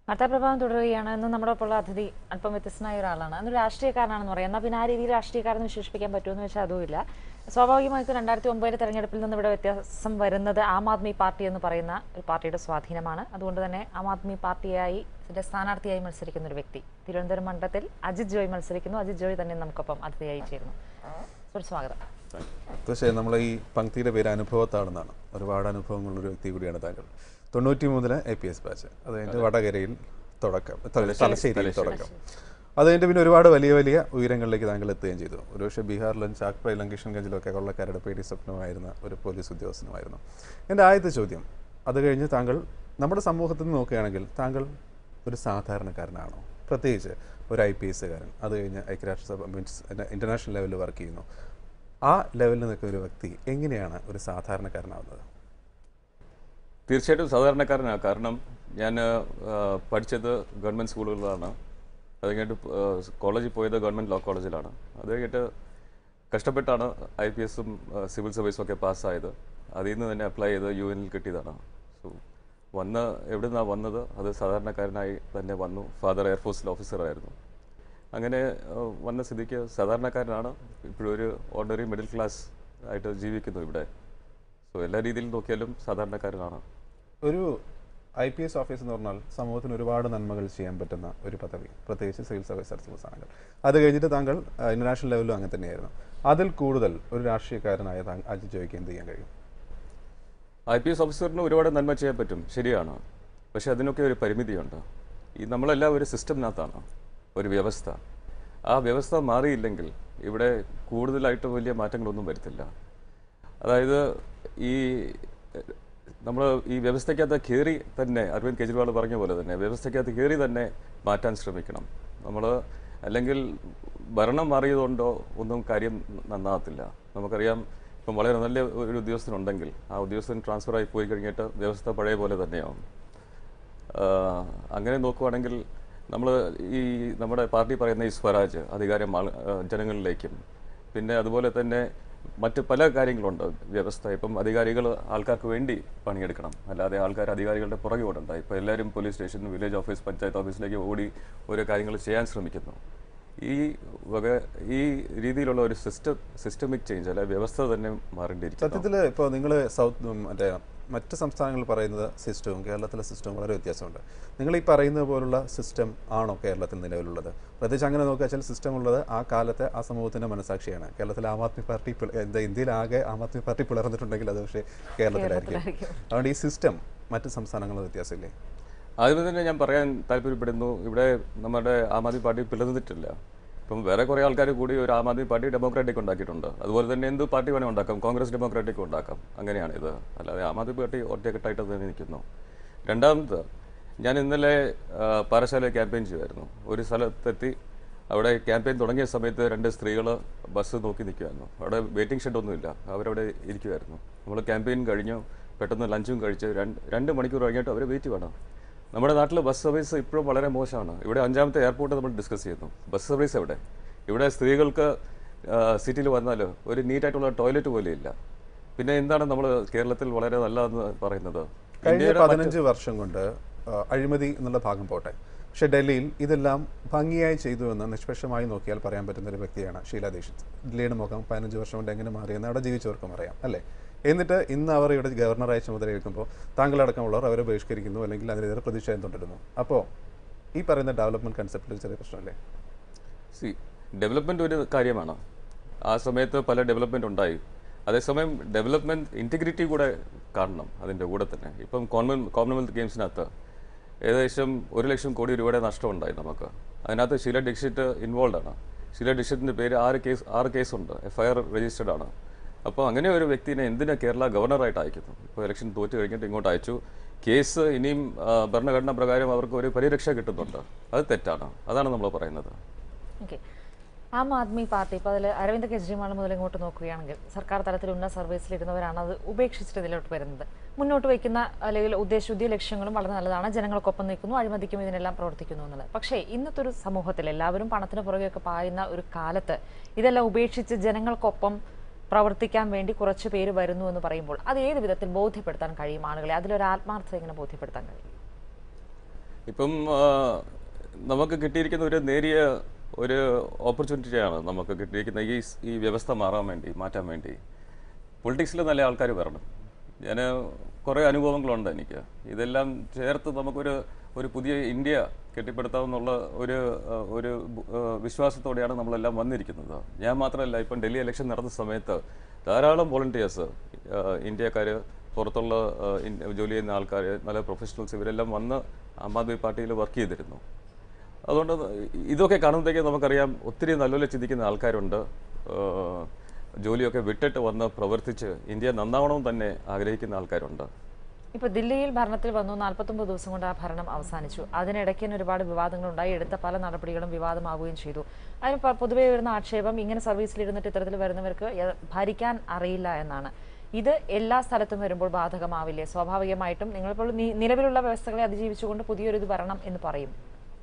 വാർത്താപ്രഭാവം തുടരുകയാണ് ഇന്ന് നമ്മുടെ ഒപ്പമുള്ള അതിഥി അല്പം വ്യത്യസ്തനായ ഒരാളാണ് അന്ന് രാഷ്ട്രീയക്കാരനാണെന്ന് പറയാം എന്നാൽ പിന്നെ ആ രീതിയിൽ രാഷ്ട്രീയക്കാരെന്ന് വിശേഷിപ്പിക്കാൻ പറ്റുമെന്ന് വെച്ചാൽ അതുമില്ല സ്വാഭാവികമായിട്ടും രണ്ടായിരത്തി ഒമ്പതിലെ തെരഞ്ഞെടുപ്പിൽ നിന്ന് ഇവിടെ വ്യത്യാസം വരുന്നത് ആം ആദ്മി പാർട്ടി എന്ന് പറയുന്ന ഒരു പാർട്ടിയുടെ സ്വാധീനമാണ് അതുകൊണ്ട് തന്നെ ആം ആദ്മി പാർട്ടിയായി ഇതിന്റെ സ്ഥാനാർത്ഥിയായി മത്സരിക്കുന്ന ഒരു വ്യക്തി തിരുവനന്തപുരം മണ്ഡലത്തിൽ അജിത് ജോയ് മത്സരിക്കുന്നു അജിത് ജോയ് തന്നെ നമുക്കൊപ്പം അതിഥിയായി ചേരുന്നു സർ, സ്വാഗതം തീർച്ചയായും നമ്മൾ ഈ പങ്ക്തിയുടെ പേര് അനുഭവത്താണെന്നാണ് ഒരുപാട് അനുഭവങ്ങളുള്ള ഒരു വ്യക്തി കൂടിയാണ് താങ്കൾ തൊണ്ണൂറ്റി മൂന്നില് എ പി എസ് ബാച്ച് അത് കഴിഞ്ഞ് വടകരയിൽ തുടക്കം ത- തലശ്ശേരിയിൽ തുടക്കം അത് കഴിഞ്ഞ് പിന്നെ ഒരുപാട് വലിയ വലിയ ഉയരങ്ങളിലേക്ക് താങ്കൾ എത്തുകയും ചെയ്തു ഒരുപക്ഷെ ബീഹാറിലും ചാക്പ്രയിലും കിഷൻഗഞ്ചിലൊക്കെ കൊള്ളക്കാരുടെ പേടി സ്വപ്നമായിരുന്ന ഒരു പോലീസ് ഉദ്യോഗസ്ഥനുമായിരുന്നു എൻ്റെ ആദ്യത്തെ ചോദ്യം അത് കഴിഞ്ഞ് താങ്കൾ നമ്മുടെ സമൂഹത്തിൽ നിന്ന് നോക്കുകയാണെങ്കിൽ താങ്കൾ ഒരു സാധാരണക്കാരനാണോ പ്രത്യേകിച്ച് ഒരു ഐ പി എസ്സുകാരൻ അത് കഴിഞ്ഞ് ഐക്യരാഷ്ട്രസഭ മീൻസ് ഇൻ്റർനാഷണൽ ലെവലിൽ വർക്ക് ചെയ്യുന്നു ആ ലെവലിൽ നിൽക്കുന്ന ഒരു വ്യക്തി എങ്ങനെയാണ് ഒരു സാധാരണക്കാരനാവുന്നത് തീർച്ചയായിട്ടും സാധാരണക്കാരനാണ് കാരണം ഞാൻ ആ, പഠിച്ചത് ഗവൺമെൻറ് സ്കൂളുകളിലാണ് അത് കഴിഞ്ഞിട്ട് കോളേജിൽ പോയത് ഗവൺമെൻറ് ലോ കോളേജിലാണ് അത് കഴിഞ്ഞിട്ട് കഷ്ടപ്പെട്ടാണ് ഐ പി എസും സിവിൽ സർവീസും ഒക്കെ പാസ്സായത് അതിൽ നിന്ന് തന്നെ അപ്ലൈ ചെയ്ത് യു എനിൽ കിട്ടിയതാണ് സോ വന്ന് എവിടെ നിന്നാണ് വന്നത് അത് സാധാരണക്കാരനായി തന്നെ വന്നു ഫാദർ എയർഫോഴ്സിൽ ഓഫീസറായിരുന്നു അങ്ങനെ ആ, വന്ന സ്ഥിതിക്ക് സാധാരണക്കാരനാണ് ഇപ്പോഴും ഒരു ഓർഡിനറി മിഡിൽ ക്ലാസ് ആയിട്ട് ജീവിക്കുന്നു ഇവിടെ സോ എല്ലാ രീതിയിൽ നോക്കിയാലും സാധാരണക്കാരനാണ് ഒരു ഐ പി എസ് ഓഫീസ് എന്ന് പറഞ്ഞാൽ സമൂഹത്തിന് ഒരുപാട് നന്മകൾ ചെയ്യാൻ പറ്റുന്ന ഒരു പദവി പ്രത്യേകിച്ച് സിവിൽ സർവീസ് സർവീസ് ആണെങ്കിൽ അത് കഴിഞ്ഞിട്ട് താങ്കൾ ഇന്റർനാഷണൽ ലെവലിലും അങ്ങനെ തന്നെയായിരുന്നു അതിൽ കൂടുതൽ ഒരു രാഷ്ട്രീയക്കാരനായ താങ്കൾ അജിത് ജോയ്ക്ക് എന്ത് ചെയ്യാൻ കഴിയും ഐ പി എസ് ഓഫീസറിന് ഒരുപാട് നന്മ ചെയ്യാൻ പറ്റും ശരിയാണ് പക്ഷെ അതിനൊക്കെ ഒരു പരിമിതിയുണ്ട് ഈ നമ്മളെല്ലാം ഒരു സിസ്റ്റമിനകത്താണ് ഒരു വ്യവസ്ഥ ആ വ്യവസ്ഥ മാറിയില്ലെങ്കിൽ ഇവിടെ കൂടുതലായിട്ട് വലിയ മാറ്റങ്ങളൊന്നും വരുത്തില്ല അതായത് ഈ നമ്മൾ ഈ വ്യവസ്ഥയ്ക്കകത്ത് കയറി തന്നെ അരവിന്ദ് കെജ്രിവാൾ പറഞ്ഞ പോലെ തന്നെ വ്യവസ്ഥയ്ക്കകത്ത് കയറി തന്നെ മാറ്റാൻ ശ്രമിക്കണം നമ്മൾ അല്ലെങ്കിൽ ഭരണം മാറിയതുകൊണ്ടോ ഒന്നും കാര്യം നന്നാകത്തില്ല നമുക്കറിയാം ഇപ്പം വളരെ നല്ല ഒരു ഉദ്യോഗസ്ഥനുണ്ടെങ്കിൽ ആ ഉദ്യോഗസ്ഥൻ ട്രാൻസ്ഫർ ആയി പോയി കഴിഞ്ഞിട്ട് വ്യവസ്ഥ പഴയ പോലെ തന്നെയാവും ആഹ് അങ്ങനെ നോക്കുവാണെങ്കിൽ നമ്മൾ ഈ നമ്മുടെ പാർട്ടി പറയുന്ന ഈ സ്വരാജ് അധികാരം ആൾ ആഹ് ജനങ്ങളിലേക്കും പിന്നെ അതുപോലെ തന്നെ മറ്റ് പല കാര്യങ്ങളുണ്ട് വ്യവസ്ഥ ഇപ്പം അധികാരികൾ ആൾക്കാർക്ക് വേണ്ടി പണിയെടുക്കണം അല്ലാതെ ആൾക്കാർ അധികാരികളുടെ പുറകെ ഓടണ്ട ഇപ്പം എല്ലാവരും police station village office panchayat ഓഫീസിലേക്ക് ഓടി ഓരോ കാര്യങ്ങൾ ചെയ്യാൻ ശ്രമിക്കുന്നു ഈ വക ഈ രീതിയിലുള്ള ഒരു സിസ്റ്റം സിസ്റ്റമിക് ചേഞ്ച് അല്ലെ വ്യവസ്ഥ തന്നെ മാറേണ്ടിയിരിക്കുന്നു സത്യത്തിൽ ഇപ്പോൾ നിങ്ങൾ സൗത്ത് മറ്റേ മറ്റ് സംസ്ഥാനങ്ങളിൽ പറയുന്നത് സിസ്റ്റവും കേരളത്തിലെ സിസ്റ്റവും വളരെ വ്യത്യാസമുണ്ട് നിങ്ങൾ ഈ പറയുന്നത് പോലുള്ള സിസ്റ്റം ആണോ കേരളത്തിൽ നിലവിലുള്ളത് പ്രത്യേകിച്ച് അങ്ങനെ നോക്കുക വെച്ചാൽ സിസ്റ്റം ഉള്ളത് ആ കാലത്തെ ആ സമൂഹത്തിന്റെ മനസാക്ഷിയാണ് കേരളത്തിൽ ആം ആദ്മി പാർട്ടി പിള- എന്താ ഇന്ത്യയിൽ ആകെ ആം ആദ്മി പാർട്ടി പിളർന്നിട്ടുണ്ടെങ്കിൽ അത് പക്ഷേ കേരളത്തിലായിരിക്കും അതുകൊണ്ട് ഈ സിസ്റ്റം മറ്റ് സംസ്ഥാനങ്ങളിൽ വ്യത്യാസമില്ലേ ആദ്യമേ തന്നെ ഞാൻ പറയാൻ താല്പര്യപ്പെടുന്നു ഇവിടെ നമ്മുടെ ആം ആദ്മി പാർട്ടി പിളർന്നിട്ടില്ല ഇപ്പം വേറെ കുറേ ആൾക്കാർ കൂടി ഒരു ആം ആദ്മി പാർട്ടി ഡെമോക്രാറ്റിക് ഉണ്ടാക്കിയിട്ടുണ്ട് അതുപോലെ തന്നെ എന്ത് പാർട്ടി വേണേൽ ഉണ്ടാക്കാം കോൺഗ്രസ് ഡെമോക്രാറ്റിക് ഉണ്ടാക്കാം അങ്ങനെയാണ് ഇത് അല്ലാതെ ആം ആദ്മി പാർട്ടി ഒറ്റക്കെട്ടായിട്ട് തന്നെ നിൽക്കുന്നു രണ്ടാമത് ഞാൻ ഇന്നലെ ആ, പാറശാല ക്യാമ്പയിൻ ചെയ്യുമായിരുന്നു ഒരു സ്ഥലത്തെത്തി അവിടെ ക്യാമ്പയിൻ തുടങ്ങിയ സമയത്ത് രണ്ട് സ്ത്രീകൾ ബസ് നോക്കി നിൽക്കുമായിരുന്നു അവിടെ വെയിറ്റിംഗ് ഷെഡൊന്നുമില്ല അവരവിടെ ഇരിക്കുമായിരുന്നു നമ്മൾ ക്യാമ്പയിൻ കഴിഞ്ഞു പെട്ടെന്ന് ലഞ്ചും കഴിച്ച് രണ്ട് രണ്ട് മണിക്കൂർ കഴിഞ്ഞിട്ട് അവർ വെയിറ്റ് വേണം നമ്മുടെ നാട്ടിൽ ബസ് സർവീസ് ഇപ്പോഴും വളരെ മോശമാണ് ഇവിടെ അഞ്ചാമത്തെ എയർപോർട്ട് നമ്മൾ ഡിസ്കസ് ചെയ്യുന്നു ബസ് സർവീസ് എവിടെ ഇവിടെ സ്ത്രീകൾക്ക് സിറ്റിയിൽ വന്നാൽ ഒരു നീറ്റായിട്ടുള്ള ടോയ്ലറ്റ് പോലും ഇല്ല പിന്നെ എന്താണ് നമ്മൾ കേരളത്തിൽ വളരെ നല്ലതെന്ന് പറയുന്നത് കഴിഞ്ഞ ഇന്ത്യയുടെ മറ്റ് പതിനഞ്ച് വർഷം കൊണ്ട് ആ, അഴിമതി എന്നുള്ള ഭാഗം പോട്ടെ പക്ഷെ ഡൽഹിയിൽ ഇതെല്ലാം ഭംഗിയായി ചെയ്തു എന്ന് നിഷ്പക്ഷമായി നോക്കിയാൽ പറയാൻ പറ്റുന്ന ഒരു വ്യക്തിയാണ് ഷീല ദീക്ഷിത് ഡൽഹിയുടെ മുഖം പതിനഞ്ച് വർഷം കൊണ്ട് എങ്ങനെ മാറിയെന്ന് അവിടെ ജീവിച്ചവർക്കും അറിയാം അല്ലേ എന്നിട്ട് ഇന്ന് അവർ ഇവിടെ ഗവർണറായി ചുമതലയേൽക്കുമ്പോൾ താങ്കളടക്കമുള്ളവർ അവരെ ബഹിഷ്കരിക്കുന്നു അല്ലെങ്കിൽ അതിനെതിരെ പ്രതിഷേധം തുടരുന്നു അപ്പോൾ ഈ പറയുന്ന ഡെവലപ്മെന്റ് കൺസെപ്റ്റിൽ ചെറിയ പ്രശ്നമല്ലേ സി ഡെവലപ്മെന്റ് ഒരു കാര്യമാണ് ആ സമയത്ത് പല ഡെവലപ്മെന്റ് ഉണ്ടായി അതേസമയം ഡെവലപ്മെന്റ് ഇന്റഗ്രിറ്റി കൂടെ കാണണം അതിൻ്റെ കൂടെ തന്നെ ഇപ്പം കോമൺ കോമൺവെൽത്ത് ഗെയിംസിനകത്ത് ഏകദേശം ഒരു ലക്ഷം കോടി രൂപയുടെ നഷ്ടമുണ്ടായി നമുക്ക് അതിനകത്ത് ഷീല ദീക്ഷിത് ഇൻവോൾവ് ആണ് ഷീല ദീക്ഷിത്തിൻ്റെ പേര് ആറ് കേസ് ആറ് കേസുണ്ട് എഫ് ഐ ആർ രജിസ്റ്റേർഡ് ആണ് അപ്പോൾ അങ്ങനെ ഒരു വ്യക്തിനെ എന്തിനാ കേരള ഗവർണറായിട്ട് അയക്കുന്നു ഇപ്പോൾ ഇലക്ഷൻ തോറ്റ് കഴിഞ്ഞിട്ട് ഇങ്ങോട്ട് അയച്ചു കേസ് ഇനിയും ആ, ഭരണഘടനാ പ്രകാരം അവർക്ക് ഒരു പരിരക്ഷ കിട്ടുന്നുണ്ട് അത് തെറ്റാണ് അതാണ് നമ്മൾ പറയുന്നത് ഓക്കെ ആം ആദ്മി പാർട്ടി ഇപ്പോൾ അതിൽ അരവിന്ദ് കെജ്രിവാൾ മുതൽ ഇങ്ങോട്ട് നോക്കുകയാണെങ്കിൽ സർക്കാർ തലത്തിൽ ഉന്നത സർവീസിലിരുന്നവരാണ് അത് ഉപേക്ഷിച്ചിട്ട് ഇതിലോട്ട് വരുന്നത് മുന്നോട്ട് വയ്ക്കുന്ന അല്ലെങ്കിൽ ഉദ്ദേശശുദ്ധിയ ലക്ഷ്യങ്ങളും വളരെ നല്ലതാണ് ജനങ്ങൾക്കൊപ്പം നിൽക്കുന്നു അഴിമതിക്കും ഇതിനെല്ലാം പ്രവർത്തിക്കുന്നു എന്നുള്ളത് പക്ഷേ ഇന്നത്തെ ഒരു സമൂഹത്തിൽ എല്ലാവരും പണത്തിന് പുറകെയൊക്കെ പായുന്ന ഒരു കാലത്ത് ഇതെല്ലാം ഉപേക്ഷിച്ച് ജനങ്ങൾക്കൊപ്പം പ്രവർത്തിക്കാൻ വേണ്ടി കുറച്ച് പേര് വരുന്നു എന്ന് പറയുമ്പോൾ അത് ഏത് വിധത്തിൽ ബോധ്യപ്പെടുത്താൻ കഴിയും ആളുകളെ അതിലൊരു ആത്മാർത്ഥത എങ്ങനെ ബോധ്യപ്പെടുത്താൻ കഴിയും ഇപ്പം ആ, നമുക്ക് കിട്ടിയിരിക്കുന്ന ഒരു നേരിയ ഒരു ഓപ്പർച്യൂണിറ്റിയാണ് നമുക്ക് കിട്ടിയിരിക്കുന്ന ഈ സ്- ഈ വ്യവസ്ഥ മാറാൻ വേണ്ടി മാറ്റാൻ വേണ്ടി പൊളിറ്റിക്സിൽ നല്ല ആൾക്കാർ വരണം ഞാൻ കുറേ അനുഭവങ്ങളുണ്ട് എനിക്ക് ഇതെല്ലാം ചേർത്ത് നമുക്കൊരു ഒരു പുതിയ ഇന്ത്യ കെട്ടിപ്പടുത്താമെന്നുള്ള ഒരു ആ, ഒരു ബു- ആ, വിശ്വാസത്തോടെയാണ് നമ്മളെല്ലാം വന്നിരിക്കുന്നത് ഞാൻ മാത്രമല്ല ഇപ്പം ഡൽഹി ഇലക്ഷൻ നടന്ന സമയത്ത് ധാരാളം വോളണ്ടിയേഴ്സ് ഇന്ത്യക്കാർ പുറത്തുള്ള ആ, ഇൻ- ജോലി ചെയ്യുന്ന ആൾക്കാർ നല്ല പ്രൊഫഷണൽസ് ഇവരെല്ലാം വന്ന് ആം ആദ്മി പാർട്ടിയിൽ വർക്ക് ചെയ്തിരുന്നു അതുകൊണ്ട് ഇതൊക്കെ കാണുമ്പോഴത്തേക്ക് നമുക്കറിയാം ഒത്തിരി നല്ലപോലെ ചിന്തിക്കുന്ന ആൾക്കാരുണ്ട് ഏഹ് ജോലിയൊക്കെ വിട്ടിട്ട് വന്ന് പ്രവർത്തിച്ച് ഇന്ത്യ നന്നാവണമെന്ന് തന്നെ ആഗ്രഹിക്കുന്ന ആൾക്കാരുണ്ട് ഇപ്പൊ ദില്ലിയിൽ ഭരണത്തിൽ വന്നു നാൽപ്പത്തൊമ്പത് ദിവസം കൊണ്ട് ആ ഭരണം അവസാനിച്ചു അതിനിടയ്ക്ക് തന്നെ ഒരുപാട് വിവാദങ്ങളുണ്ടായി എടുത്ത പല നടപടികളും വിവാദമാവുകയും ചെയ്തു അതിന് പ- പൊതുവേ വരുന്ന ആക്ഷേപം ഇങ്ങനെ സർവീസിലിരുന്നിട്ട് ഇത്തരത്തിൽ വരുന്നവർക്ക് യ- ഭരിക്കാൻ അറിയില്ല എന്നാണ് ഇത് എല്ലാ സ്ഥലത്തും വരുമ്പോൾ ബാധകമാവില്ലേ സ്വാഭാവികമായിട്ടും നിങ്ങളിപ്പോൾ നി- നിലവിലുള്ള വ്യവസ്ഥകളെ അതിജീവിച്ചുകൊണ്ട് പുതിയൊരു ഇത് വരണം എന്ന് പറയും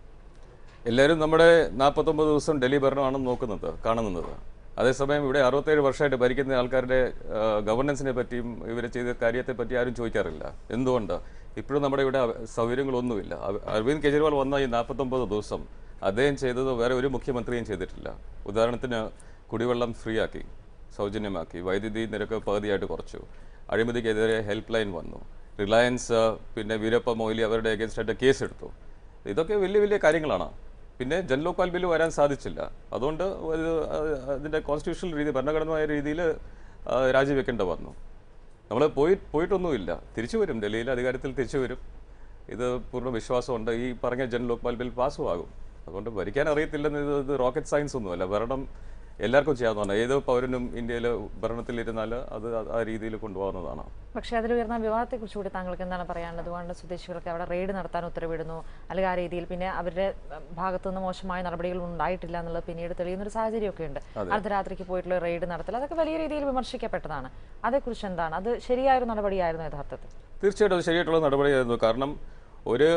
എല്ലാവരും നമ്മുടെ നാൽപ്പത്തൊമ്പത് ദിവസം ഡൽഹി ഭരണമാണ് നോക്കുന്നത് കാണുന്നത് അതേസമയം ഇവിടെ അറുപത്തേഴ് വർഷമായിട്ട് ഭരിക്കുന്ന ആൾക്കാരുടെ ഗവർണൻസിനെ പറ്റിയും ഇവർ ചെയ്ത കാര്യത്തെ പറ്റി ആരും ചോദിക്കാറില്ല എന്തുകൊണ്ട് ഇപ്പോഴും നമ്മുടെ ഇവിടെ അവ- സൗകര്യങ്ങളൊന്നുമില്ല അവ- അരവിന്ദ് കെജ്രിവാൾ വന്ന ഈ നാൽപ്പത്തൊമ്പത് ദിവസം അദ്ദേഹം ചെയ്തത് വേറെ ഒരു മുഖ്യമന്ത്രിയും ചെയ്തിട്ടില്ല ഉദാഹരണത്തിന് കുടിവെള്ളം ഫ്രീ ആക്കി സൗജന്യമാക്കി വൈദ്യുതി നിരക്ക് പകുതിയായിട്ട് കുറച്ചു അഴിമതിക്കെതിരെ ഹെൽപ്പ് ലൈൻ വന്നു റിലയൻസ് പിന്നെ വീരപ്പ മൊയ്ലി അവരുടെ അഗേൻസ്റ്റായിട്ട് കേസ് എടുത്തു ഇതൊക്കെ വലിയ വലിയ കാര്യങ്ങളാണ് പിന്നെ ജൻലോക്പാൽ ബില്ല് വരാൻ സാധിച്ചില്ല അതുകൊണ്ട് ഒരു, അഹ് അതിൻ്റെ കോൺസ്റ്റിറ്റ്യൂഷണൽ രീതി ഭരണഘടനമായ രീതിയിൽ രാജിവെക്കേണ്ട വന്നു നമ്മൾ പോയി പോയിട്ടൊന്നുമില്ല തിരിച്ചു വരും ഡൽഹിയിൽ അധികാരത്തിൽ തിരിച്ചു വരും ഇത് പൂർണ്ണ വിശ്വാസമുണ്ട് ഈ പറഞ്ഞ ജൻ ലോക്പാൽ ബിൽ പാസ്സും ആകും അതുകൊണ്ട് ഭരിക്കാൻ അറിയത്തില്ലെന്ന് ഇത് ഇത് റോക്കറ്റ് സയൻസ് ഒന്നുമല്ല ഭരണം എല്ലാവർക്കും ചെയ്യാവുന്നതാണ് ഏത് പൗരനും ഇന്ത്യയിൽ ഭരണത്തിലിരുന്നാൽ അത് ആ- ആ രീതിയിൽ കൊണ്ടുപോകുന്നതാണ് പക്ഷേ അതിലുയർന്ന വിവാദത്തെക്കുറിച്ച് കൂടി താങ്കൾക്ക് എന്താണ് പറയാനുള്ളത് അതുകൊണ്ട് സ്വദേശികൾക്ക് അവിടെ റെയ്ഡ് നടത്താൻ ഉത്തരവിടുന്നു അല്ലെങ്കിൽ ആ രീതിയിൽ പിന്നെ അവരുടെ ഉം, ഭാഗത്തുനിന്ന് മോശമായ നടപടികൾ ഉണ്ടായിട്ടില്ല എന്നുള്ളത് പിന്നീട് തെളിയുന്ന ഒരു സാഹചര്യമൊക്കെ ഉണ്ട് അർദ്ധരാത്രിക്ക് പോയിട്ടുള്ള റെയ്ഡ് നടത്തൽ അതൊക്കെ വലിയ രീതിയിൽ വിമർശിക്കപ്പെട്ടതാണ് അതേക്കുറിച്ച് എന്താണ് അത് ശരിയായ ഒരു നടപടിയായിരുന്നു യഥാർത്ഥത്തിൽ തീർച്ചയായിട്ടും അത് ശരിയായിട്ടുള്ള നടപടിയായിരുന്നു കാരണം ഒരു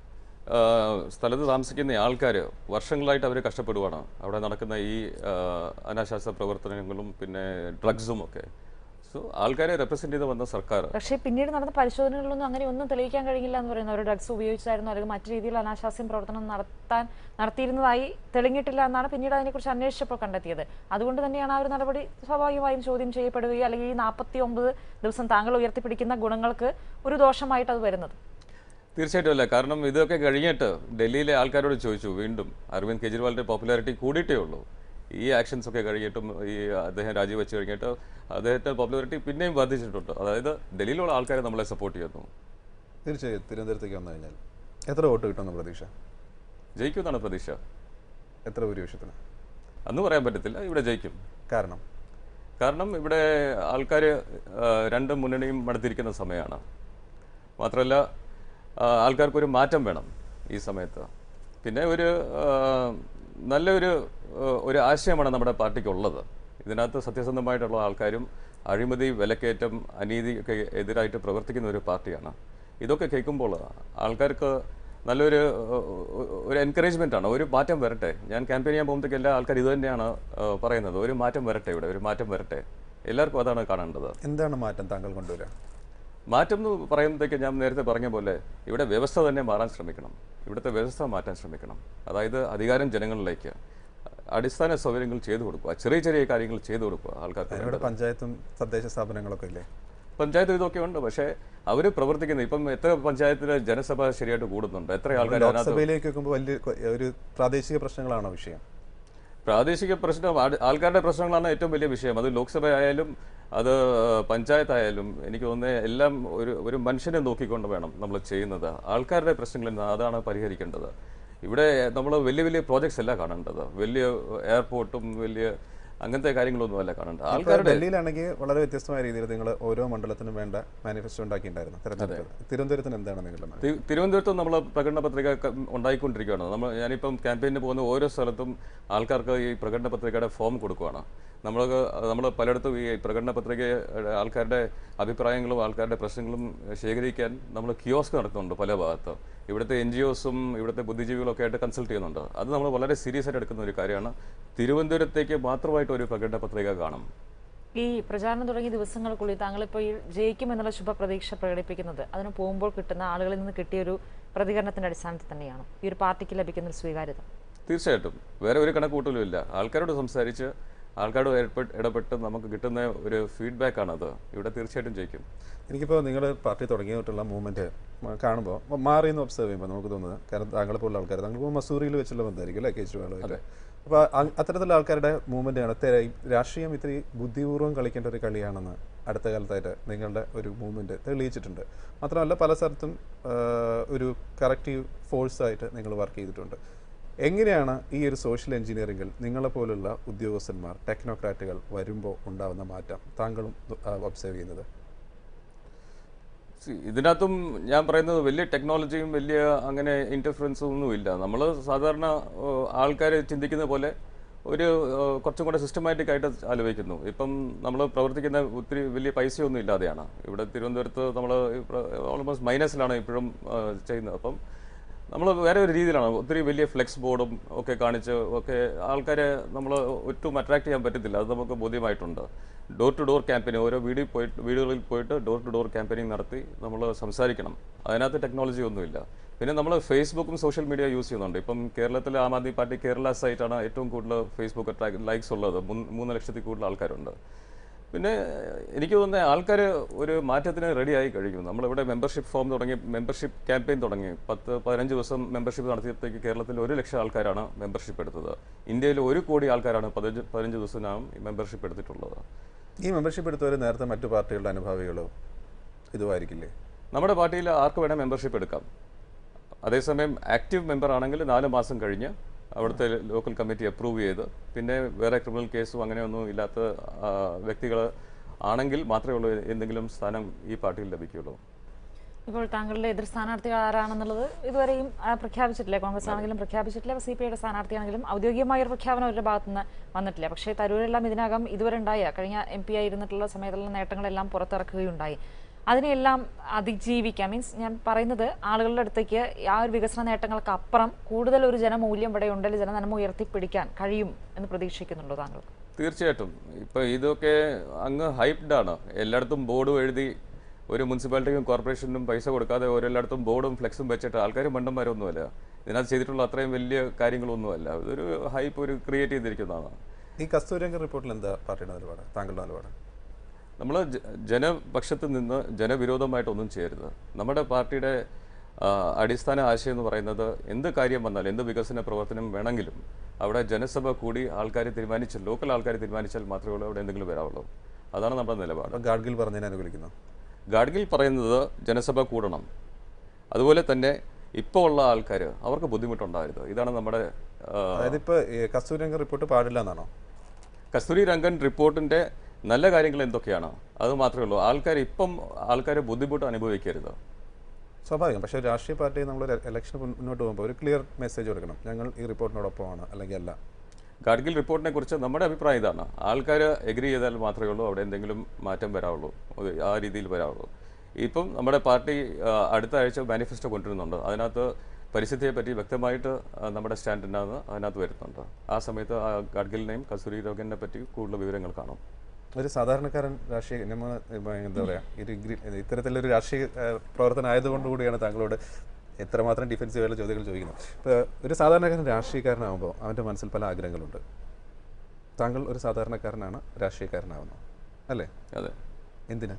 ആ, സ്ഥലത്ത് താമസിക്കുന്ന ആൾക്കാർ വർഷങ്ങളായിട്ട് അവർ കഷ്ടപ്പെടുവാണ് അവിടെ നടക്കുന്ന ഈ ആ, അനാശാസ്ത്ര പ്രവർത്തനങ്ങളും പിന്നെ ഡ്രഗ്സും ഒക്കെ സോ ആൾക്കാരെ റെപ്രസെൻ്റ് ചെയ്ത് വന്ന സർക്കാർ പക്ഷേ പിന്നീട് നടന്ന പരിശോധനകളിലൊന്നും അങ്ങനെ ഒന്നും തെളിയിക്കാൻ കഴിയില്ല എന്ന് പറയുന്നത് അവർ ഡ്രഗ്സ് ഉപയോഗിച്ചായിരുന്നു അല്ലെങ്കിൽ മറ്റു രീതിയിൽ അനാശാസ്യം പ്രവർത്തനം നടത്താൻ നടത്തിയിരുന്നതായി തെളിഞ്ഞിട്ടില്ല എന്നാണ് പിന്നീട് അതിനെക്കുറിച്ച് അന്വേഷിച്ചപ്പോൾ കണ്ടെത്തിയത് അതുകൊണ്ട് തന്നെയാണ് ആ ഒരു നടപടി സ്വാഭാവികമായും ചോദ്യം ചെയ്യപ്പെടുകയും അല്ലെങ്കിൽ ഈ നാൽപ്പത്തി ഒമ്പത് ദിവസം താങ്കൾ ഉയർത്തിപ്പിടിക്കുന്ന ഗുണങ്ങൾക്ക് ഒരു ദോഷമായിട്ട് അത് വരുന്നത് തീർച്ചയായിട്ടും അല്ല കാരണം ഇതൊക്കെ കഴിഞ്ഞിട്ട് ഡൽഹിയിലെ ആൾക്കാരോട് ചോദിച്ചു വീണ്ടും അരവിന്ദ് കെജ്രിവാളിന്റെ പോപ്പുലാരിറ്റി കൂടിയിട്ടേ ഉള്ളൂ ഈ ആക്ഷൻസ് ഒക്കെ കഴിഞ്ഞിട്ടും ഈ അദ്ദേഹം രാജിവെച്ച് കഴിഞ്ഞിട്ട് അദ്ദേഹത്തിന്റെ പോപ്പുലാരിറ്റി പിന്നെയും വർദ്ധിച്ചിട്ടുണ്ട് അതായത് ഡൽഹിയിലുള്ള ആൾക്കാരെ നമ്മളെ സപ്പോർട്ട് ചെയ്യുന്നു തീർച്ചയായും തിരുവനന്തപുരത്തേക്ക് വന്നു കഴിഞ്ഞാൽ എത്ര വോട്ട് കിട്ടുമെന്ന് പ്രതീക്ഷ ജയിക്കുമെന്നാണ് പ്രതീക്ഷ എത്ര ഭൂരിപക്ഷത്തിന് അന്ന് പറയാൻ പറ്റത്തില്ല ഇവിടെ ജയിക്കും കാരണം കാരണം ഇവിടെ ആൾക്കാർ രണ്ട് മുന്നണിയും മടുത്തിരിക്കുന്ന സമയമാണ് മാത്രമല്ല ആ, ആൾക്കാർക്കൊരു മാറ്റം വേണം ഈ സമയത്ത് പിന്നെ ഒരു ആ, നല്ലൊരു ആ, ഒരു ആശയമാണ് നമ്മുടെ പാർട്ടിക്കുള്ളത് ഇതിനകത്ത് സത്യസന്ധമായിട്ടുള്ള ആൾക്കാരും അഴിമതി വിലക്കയറ്റം അനീതി ഒക്കെ എതിരായിട്ട് പ്രവർത്തിക്കുന്ന ഒരു പാർട്ടിയാണ് ഇതൊക്കെ കേൾക്കുമ്പോൾ ആൾക്കാർക്ക് നല്ലൊരു ആ, ഒരു എൻകറേജ്മെൻ്റ് ആണ് ഒരു മാറ്റം വരട്ടെ ഞാൻ ക്യാമ്പയിൻ ചെയ്യാൻ പോകുമ്പോഴത്തേക്ക് എല്ലാ ആൾക്കാർ ഇത് തന്നെയാണ് ആ, പറയുന്നത് ഒരു മാറ്റം വരട്ടെ ഇവിടെ ഒരു മാറ്റം വരട്ടെ എല്ലാവർക്കും അതാണ് കാണേണ്ടത് എന്താണ് മാറ്റം താങ്കൾ കൊണ്ടുവരിക മാറ്റം എന്ന് പറയുമ്പോഴത്തേക്ക് ഞാൻ നേരത്തെ പറഞ്ഞ പോലെ ഇവിടെ വ്യവസ്ഥ തന്നെ മാറാൻ ശ്രമിക്കണം ഇവിടുത്തെ വ്യവസ്ഥ മാറ്റാൻ ശ്രമിക്കണം അതായത് അധികാരം ജനങ്ങളിലേക്ക് അടിസ്ഥാന സൗകര്യങ്ങൾ ചെയ്തു കൊടുക്കുക ചെറിയ ചെറിയ കാര്യങ്ങൾ ചെയ്തു കൊടുക്കുക ആൾക്കാർക്ക് ഇവിടെ പഞ്ചായത്തും തദ്ദേശ സ്ഥാപനങ്ങളൊക്കെ ഇല്ലേ പഞ്ചായത്ത് ഇതൊക്കെ ഉണ്ട് പക്ഷേ അവർ പ്രവർത്തിക്കുന്ന ഇപ്പം എത്ര പഞ്ചായത്തിൽ ജനസഭ ശരിയായിട്ട് കൂടുന്നുണ്ട് എത്ര ആൾക്കാർ അതിനകത്ത് ലോക്സഭയിലേക്ക് വെക്കുമ്പോൾ വലിയ കൊ- ഒരു പ്രാദേശിക പ്രശ്നങ്ങളാണോ വിഷയം പ്രാദേശിക പ്രശ്നം ആട് ആൾക്കാരുടെ പ്രശ്നങ്ങളാണ് ഏറ്റവും വലിയ വിഷയം അത് ലോക്സഭ ആയാലും അത് പഞ്ചായത്തായാലും എനിക്ക് തോന്നുന്നത് എല്ലാം ഒരു ഒരു മനുഷ്യനെ നോക്കിക്കൊണ്ട് വേണം നമ്മൾ ചെയ്യുന്നത് ആൾക്കാരുടെ പ്രശ്നങ്ങളിൽ നിന്ന് അതാണ് പരിഹരിക്കേണ്ടത് ഇവിടെ നമ്മൾ വലിയ വലിയ പ്രോജക്ട്സ് അല്ല കാണേണ്ടത് വലിയ എയർപോർട്ടും വലിയ അങ്ങനത്തെ കാര്യങ്ങളൊന്നും അല്ല കാണേണ്ടത് ഇപ്പോൾ ആൾക്കാരുടെ ഡൽഹിയിലാണെങ്കിൽ വളരെ വ്യത്യസ്തമായ രീതിയിൽ നിങ്ങൾ ഓരോ മണ്ഡലത്തിനും വേണ്ട മാനിഫെസ്റ്റോ ഉണ്ടാക്കിയിട്ടുണ്ടായിരുന്നു തെരഞ്ഞെടുപ്പ് തിരുവനന്തപുരത്തിന് എന്താണ് നിങ്ങളുടെ മനസ്സിൽ? തി- തിരുവനന്തപുരത്ത് നമ്മൾ പ്രകടന പത്രിക ക- ഉണ്ടായിക്കൊണ്ടിരിക്കുകയാണ് നമ്മൾ ഞാനിപ്പം ക്യാമ്പയിന് പോകുന്ന ഓരോ സ്ഥലത്തും ആൾക്കാർക്ക് ഈ പ്രകടന പത്രികയുടെ ഫോം കൊടുക്കുകയാണ് നമ്മൾ നമ്മൾ പലയിടത്തും ഈ പ്രകടന പത്രിക ആൾക്കാരുടെ അഭിപ്രായങ്ങളും ആൾക്കാരുടെ പ്രശ്നങ്ങളും ശേഖരിക്കാൻ നമ്മൾ കിയോസ്ക് നടത്തുന്നുണ്ട് പല ഭാഗത്ത് ഇവിടുത്തെ എൻ ജി ഒസും ഇവിടുത്തെ ബുദ്ധിജീവികളൊക്കെ ആയിട്ട് കൺസൾട്ട് ചെയ്യുന്നുണ്ട് അത് നമ്മൾ വളരെ സീരിയസ് ആയിട്ട് എടുക്കുന്ന ഒരു കാര്യമാണ് തിരുവനന്തപുരത്തേക്ക് മാത്രമായിട്ട് ഒരു പ്രകടന പത്രിക കാണും ഈ പ്രചാരണം തുടങ്ങിയ ദിവസങ്ങൾക്കുള്ളിൽ താങ്കൾ ഇപ്പോൾ ഈ ജയിക്കുമെന്നുള്ള ശുഭപ്രതീക്ഷ പ്രകടിപ്പിക്കുന്നത് അതിന് പോകുമ്പോൾ കിട്ടുന്ന ആളുകളിൽ നിന്ന് കിട്ടിയ ഒരു പ്രതികരണത്തിന്റെ അടിസ്ഥാനത്തിൽ തന്നെയാണ് ഈ ഒരു പാർട്ടിക്ക് ലഭിക്കുന്ന ഒരു സ്വീകാര്യത തീർച്ചയായിട്ടും വേറെ ഒരു കണക്കൂട്ടലും ഇല്ല ആൾക്കാരോട് സംസാരിച്ച് ആൾക്കാരോട് ഏർപ്പെട്ട് ഇടപെട്ട് നമുക്ക് കിട്ടുന്ന ഒരു ഫീഡ്ബാക്ക് ആണത് ഇവിടെ തീർച്ചയായിട്ടും ജയിക്കും എനിക്കിപ്പോൾ നിങ്ങളുടെ പാർട്ടി തുടങ്ങിയിട്ടുള്ള മൂവ്മെൻറ്റ് കാണുമ്പോൾ മാറി എന്ന് ഒബ്സർവ് ചെയ്യുമ്പോൾ നമുക്ക് തോന്നുന്നത് കാരണം താങ്കളെ പോലുള്ള ആൾക്കാർ താങ്കൾ മസൂറിയിൽ വെച്ചുള്ള ബന്ധമായിരിക്കും അല്ലേ കേജ്രിവാളുമായിട്ട് അപ്പോൾ അത്തരത്തിലുള്ള ആൾക്കാരുടെ മൂവ്മെൻ്റ് ആണ് തെ- രാഷ്ട്രീയം ഇത്തിരി ബുദ്ധിപൂർവ്വം കളിക്കേണ്ട ഒരു കളിയാണെന്ന് അടുത്ത കാലത്തായിട്ട് നിങ്ങളുടെ ഒരു മൂവ്മെൻറ്റ് തെളിയിച്ചിട്ടുണ്ട് മാത്രമല്ല പല സ്ഥലത്തും ആ, ഒരു കറക്റ്റീവ് ഫോഴ്സായിട്ട് നിങ്ങൾ വർക്ക് ചെയ്തിട്ടുണ്ട് എങ്ങനെയാണ് ഈ ഒരു സോഷ്യൽ എഞ്ചിനീയറിംഗിൽ നിങ്ങളെപ്പോലുള്ള ഉദ്യോഗസ്ഥന്മാർ ടെക്നോക്രാറ്റുകൾ വരുമ്പോൾ ഉണ്ടാകുന്ന മാറ്റം താങ്കളും ഒബ്സർവ് ചെയ്യുന്നത് See, ഇതിനകത്തും ഞാൻ പറയുന്നത് വലിയ ടെക്നോളജിയും വലിയ അങ്ങനെ ഇൻ്റർഫറൻസും ഒന്നുമില്ല നമ്മൾ സാധാരണ ആൾക്കാർ ചിന്തിക്കുന്ന പോലെ ഒരു ഏഹ്, കുറച്ചും കൂടെ സിസ്റ്റമാറ്റിക് ആയിട്ട് ആലോചിക്കുന്നു ഇപ്പം നമ്മൾ പ്രവർത്തിക്കുന്ന ഒത്തിരി വലിയ പൈസയൊന്നും ഇല്ലാതെയാണ് ഇവിടെ തിരുവനന്തപുരത്ത് നമ്മൾ ഓൾമോസ്റ്റ് മൈനസിലാണ് ഇപ്പോഴും ഏഹ്, ചെയ്യുന്നത് അപ്പം നമ്മൾ വേറെ ഒരു രീതിയിലാണ് ഒത്തിരി വലിയ ഫ്ലെക്സ് ബോർഡും ഒക്കെ കാണിച്ച് ഒക്കെ ആൾക്കാരെ നമ്മൾ ഒട്ടും അട്രാക്ട് ചെയ്യാൻ പറ്റത്തില്ല അത് നമുക്ക് ബോധ്യമായിട്ടുണ്ട് ഡോർ ടു ഡോർ ക്യാമ്പയിനിങ് ഓരോ വീഡിയോ പോയിട്ട് വീടുകളിൽ പോയിട്ട് ഡോർ ടു ഡോർ ക്യാമ്പയിനിങ് നടത്തി നമ്മൾ സംസാരിക്കണം അതിനകത്ത് ടെക്നോളജി ഒന്നുമില്ല പിന്നെ നമ്മൾ ഫേസ്ബുക്കും സോഷ്യൽ മീഡിയ യൂസ് ചെയ്യുന്നുണ്ട് ഇപ്പം കേരളത്തിലെ ആം ആദ്മി പാർട്ടി കേരള സൈറ്റാണ് ഏറ്റവും കൂടുതൽ ഫേസ്ബുക്ക് അട്രാക്ട് ലൈക്സ് ഉള്ളത് മൂന്ന് മൂന്ന് ലക്ഷത്തിൽ കൂടുതൽ ആൾക്കാരുണ്ട് പിന്നെ എനിക്ക് തോന്നുന്നത് ആൾക്കാർ ഒരു മാറ്റത്തിന് റെഡിയായി കഴിയും നമ്മളിവിടെ മെമ്പർഷിപ്പ് ഫോം തുടങ്ങി മെമ്പർഷിപ്പ് ക്യാമ്പയിൻ തുടങ്ങി പത്ത് പതിനഞ്ച് ദിവസം മെമ്പർഷിപ്പ് നടത്തിയപ്പോഴത്തേക്ക് കേരളത്തിൽ ഒരു ലക്ഷം ആൾക്കാരാണ് മെമ്പർഷിപ്പ് എടുത്തത് ഇന്ത്യയിൽ ഒരു കോടി ആൾക്കാരാണ് പതിനഞ്ച് പതിനഞ്ച് ദിവസത്തിനകം മെമ്പർഷിപ്പ് എടുത്തിട്ടുള്ളത് ഈ മെമ്പർഷിപ്പ് എടുത്തവർ നേരത്തെ മറ്റു പാർട്ടികളുടെ അനുഭാവികളോ ഇതുമായിരിക്കില്ലേ നമ്മുടെ പാർട്ടിയിൽ ആർക്ക് വേണേൽ മെമ്പർഷിപ്പ് എടുക്കാം അതേസമയം ആക്റ്റീവ് മെമ്പർ ആണെങ്കിൽ നാല് മാസം കഴിഞ്ഞ് അവിടുത്തെ ലോക്കൽ കമ്മിറ്റി അപ്രൂവ് ചെയ്ത് പിന്നെ വേറെ ക്രിമിനൽ കേസും അങ്ങനെയൊന്നും ഇല്ലാത്ത വ്യക്തികൾ ആണെങ്കിൽ മാത്രമേ ഉള്ളൂ എന്തെങ്കിലും സ്ഥാനം ഈ പാർട്ടിയിൽ ലഭിക്കുകയുള്ളൂ ഇപ്പോൾ താങ്കളുടെ എതിർ സ്ഥാനാർത്ഥികൾ ആരാണെന്നുള്ളത് ഇതുവരെയും ആ, പ്രഖ്യാപിച്ചിട്ടില്ല കോൺഗ്രസ് ആണെങ്കിലും പ്രഖ്യാപിച്ചിട്ടില്ല സി പി ഐയുടെ സ്ഥാനാർത്ഥിയാണെങ്കിലും ഔദ്യോഗികമായ ഒരു പ്രഖ്യാപനം അവരുടെ ഭാഗത്തു നിന്ന് വന്നിട്ടില്ല പക്ഷേ തരൂരെല്ലാം ഇതിനകം ഇതുവരെ ഉണ്ടായ കഴിഞ്ഞ എം പി ആയിരുന്നിട്ടുള്ള സമയത്തുള്ള നേട്ടങ്ങളെല്ലാം പുറത്തിറക്കുകയുണ്ടായി അതിനെല്ലാം അതിജീവിക്കാം മീൻസ് ഞാൻ പറയുന്നത് ആളുകളുടെ അടുത്തേക്ക് ആ ഒരു വികസന നേട്ടങ്ങൾക്ക് അപ്പുറം കൂടുതൽ ഒരു ജനമൂല്യം ഇവിടെ ഉണ്ടെങ്കിൽ ജനനന്മ ഉയർത്തിപ്പിടിക്കാൻ കഴിയും എന്ന് പ്രതീക്ഷിക്കുന്നുണ്ടോ താങ്കൾ തീർച്ചയായിട്ടും ഇപ്പൊ ഇതൊക്കെ അങ്ങ് ഹൈപ്ഡ് ആണ് എല്ലായിടത്തും ബോർഡും എഴുതി ഒരു മുനിസിപ്പാലിറ്റിക്കും കോർപ്പറേഷനും പൈസ കൊടുക്കാതെ ഓരോല്ലായിടത്തും ബോർഡും ഫ്ലെക്സും വെച്ചിട്ട് ആൾക്കാർ മണ്ടന്മാരൊന്നുമല്ല ഇതിനകത്ത് ചെയ്തിട്ടുള്ള അത്രയും വലിയ കാര്യങ്ങളൊന്നുമല്ല ഇതൊരു ഹൈപ്പ് ഒരു ക്രിയേറ്റ് ചെയ്തിരിക്കുന്നതാണ് ഈ കസ്തൂരിരംഗ റിപ്പോർട്ടിൽ എന്താ പാർട്ടിയുടെ നിലപാട് താങ്കളുടെ നിലപാട് നമ്മൾ ജനപക്ഷത്ത് നിന്ന് ജനവിരോധമായിട്ടൊന്നും ചെയ്യരുത് നമ്മുടെ പാർട്ടിയുടെ ആ, അടിസ്ഥാന ആശയം എന്ന് പറയുന്നത് എന്ത് കാര്യം വന്നാലും എന്ത് വികസന പ്രവർത്തനം വേണമെങ്കിലും അവിടെ ജനസഭ കൂടി ആൾക്കാർ തീരുമാനിച്ച് ലോക്കൽ ആൾക്കാർ തീരുമാനിച്ചാൽ മാത്രമേ ഉള്ളൂ അവിടെ എന്തെങ്കിലും വരാവുള്ളൂ അതാണ് നമ്മുടെ നിലപാട് അപ്പോൾ ഗാഡ്ഗിൽ പറഞ്ഞതിനെ അനുകൂലിക്കുന്നു ഗാഡ്ഗിൽ പറയുന്നത് ജനസഭ കൂടണം അതുപോലെ തന്നെ ഇപ്പോൾ ഉള്ള ആൾക്കാർ അവർക്ക് ബുദ്ധിമുട്ടുണ്ടാകരുത് ഇതാണ് നമ്മുടെ ആ, അതായത് ഇപ്പോൾ കസ്തൂരിരംഗ റിപ്പോർട്ട് പാടില്ല എന്നാണോ കസ്തൂരി രംഗൻ റിപ്പോർട്ടിന്റെ നല്ല കാര്യങ്ങൾ എന്തൊക്കെയാണ് അത് മാത്രമേ ഉള്ളൂ ആൾക്കാർ ഇപ്പം ആൾക്കാർ ബുദ്ധിമുട്ട് അനുഭവിക്കരുത് സ്വാഭാവികം പക്ഷേ ഒരു രാഷ്ട്രീയ പാർട്ടി നമ്മൾ ഇലക്ഷൻ മുന്നോട്ട് പോകുമ്പോൾ ഒരു ക്ലിയർ മെസ്സേജ് കൊടുക്കണം ഞങ്ങൾ ഈ റിപ്പോർട്ടിനോടൊപ്പമാണ് അല്ലെങ്കിൽ അല്ല ഗാഡ്ഗിൽ റിപ്പോർട്ടിനെ കുറിച്ച് നമ്മുടെ അഭിപ്രായം ഇതാണ് ആൾക്കാർ എഗ്രി ചെയ്താൽ മാത്രമേ ഉള്ളൂ അവിടെ എന്തെങ്കിലും മാറ്റം വരാവുള്ളൂ അത് ആ രീതിയിൽ വരാവുള്ളൂ ഇപ്പം നമ്മുടെ പാർട്ടി ആ, അടുത്ത ആഴ്ച മാനിഫെസ്റ്റോ കൊണ്ടുവരുന്നുണ്ട് അതിനകത്ത് പരിസ്ഥിതിയെ പറ്റി വ്യക്തമായിട്ട് ആ, നമ്മുടെ സ്റ്റാൻഡ് എന്നാണ് അതിനകത്ത് വരുന്നുണ്ട് ആ സമയത്ത് ആ ഗാഡ്ഗിലിനെയും കസ്തൂരി രോഗനെ പറ്റി കൂടുതൽ വിവരങ്ങൾ കാണും ഒരു സാധാരണക്കാരൻ രാഷ്ട്രീയ നമ്മൾ എന്താ പറയുക ഒരു ഗ്രി- ഇത്തരത്തിലൊരു രാഷ്ട്രീയ ഏഹ്, പ്രവർത്തനം ആയതുകൊണ്ട് കൂടിയാണ് താങ്കളോട് എത്രമാത്രം ഡിഫൻസീവായുള്ള ചോദ്യങ്ങൾ ചോദിക്കുന്നത് ഇപ്പോൾ ഒരു സാധാരണക്കാരൻ രാഷ്ട്രീയക്കാരനാകുമ്പോൾ അവൻ്റെ മനസ്സിൽ പല ആഗ്രഹങ്ങളുണ്ട് താങ്കൾ ഒരു സാധാരണക്കാരനാണ് രാഷ്ട്രീയക്കാരനാവുന്നത് അല്ലേ അതെ എന്തിന്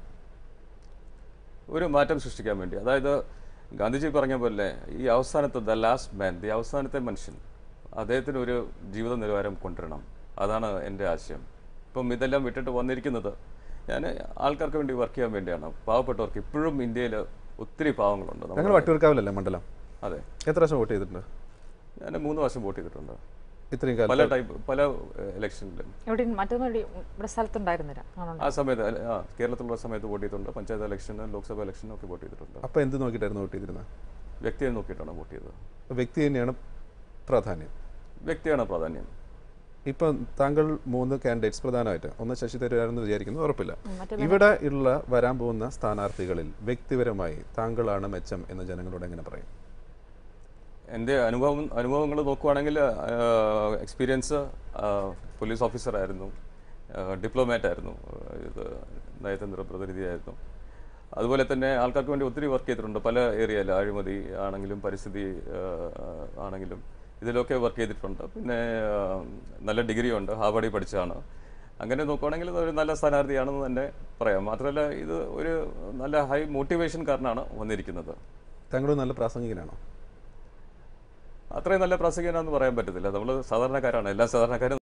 ഒരു മാറ്റം സൃഷ്ടിക്കാൻ വേണ്ടി അതായത് ഗാന്ധിജി പറഞ്ഞ പോലെ ഈ അവസാനത്തെ ദ ലാസ്റ്റ് മാൻ ദി അവസാനത്തെ മനുഷ്യൻ അദ്ദേഹത്തിന് ഒരു ജീവിത നിലവാരം കൊണ്ടുവരണം അതാണ് എൻ്റെ ആശയം ഇപ്പം ഇതെല്ലാം വിട്ടിട്ട് വന്നിരിക്കുന്നത് ഞാൻ ആൾക്കാർക്ക് വേണ്ടി വർക്ക് ചെയ്യാൻ വേണ്ടിയാണ് പാവപ്പെട്ടവർക്ക് ഇപ്പോഴും ഇന്ത്യയിൽ ഒത്തിരി പാവങ്ങളുണ്ട് ഞങ്ങൾ നമ്മൾ വട്ടിയൂർക്കാവിലല്ലേ മണ്ഡലം അതെ എത്ര പ്രാവശ്യം വോട്ട് ചെയ്തിട്ടുണ്ട് ഞാൻ മൂന്ന് വർഷം വോട്ട് ചെയ്തിട്ടുണ്ട് ഇത്രയും കാലം പല ടൈപ്പ് പല ഇലക്ഷനിലും എവിടെയും മറ്റൊന്നും ഇവിടെ ഇവിടെ സ്ഥലത്തുണ്ടായിരുന്നില്ല ആണോ ആ സമയത്ത് അല്ല, ആ കേരളത്തിലുള്ള സമയത്ത് വോട്ട് ചെയ്തിട്ടുണ്ട് പഞ്ചായത്ത് ഇലക്ഷന് ലോക്സഭ ഇലക്ഷനും ഒക്കെ വോട്ട് ചെയ്തിട്ടുണ്ട് അപ്പോൾ എന്ത് നോക്കിയിട്ടായിരുന്നു വോട്ട് ചെയ്തിരുന്നത് വ്യക്തിയെ നോക്കിയിട്ടാണ് വോട്ട് ചെയ്തത് അപ്പോൾ വ്യക്തി തന്നെയാണ് പ്രാധാന്യം വ്യക്തിയാണ് പ്രാധാന്യം ഇപ്പം താങ്കൾ മൂന്ന് കാൻഡിഡേറ്റ്സ് പ്രധാനമായിട്ട് ഒന്ന് ശശി തരൂരാണെന്ന് വിചാരിക്കുന്നു ഉറപ്പില്ല മറ്റുള്ള ഇവിടെ ഉള്ള വരാൻ പോകുന്ന സ്ഥാനാർത്ഥികളിൽ വ്യക്തിപരമായി താങ്കളാണ് മെച്ചം എന്ന് ജനങ്ങളോട് എങ്ങനെ പറയും എൻ്റെ അനുഭവം അനുഭവങ്ങൾ നോക്കുവാണെങ്കിൽ എക്സ്പീരിയൻസ് പോലീസ് ഓഫീസറായിരുന്നു ഡിപ്ലോമാറ്റ് ആയിരുന്നു ആ, ഇത് നയതന്ത്ര പ്രതിനിധിയായിരുന്നു അതുപോലെ തന്നെ ആൾക്കാർക്ക് വേണ്ടി ഒത്തിരി വർക്ക് ചെയ്തിട്ടുണ്ട് പല ഏരിയയിൽ അഴിമതി ആണെങ്കിലും പരിസ്ഥിതി ആ, ആണെങ്കിലും ഇതിലൊക്കെ വർക്ക് ചെയ്തിട്ടുണ്ട് പിന്നെ ആ, നല്ല ഡിഗ്രി ഉണ്ട് ഹാർവർഡിൽ പഠിച്ചതാണ് അങ്ങനെ നോക്കുവാണെങ്കിൽ ഇത് ഒരു നല്ല സ്ഥാനാർത്ഥിയാണെന്ന് തന്നെ പറയാം മാത്രമല്ല ഇത് ഒരു നല്ല ഹൈ മോട്ടിവേഷൻ കാരനാണ് വന്നിരിക്കുന്നത് താങ്കൾ നല്ല പ്രാസംഗികനാണോ അത്രയും നല്ല പ്രാസംഗികനാണെന്ന് പറയാൻ പറ്റത്തില്ല നമ്മൾ സാധാരണക്കാരാണ് എല്ലാ സാധാരണക്കാരും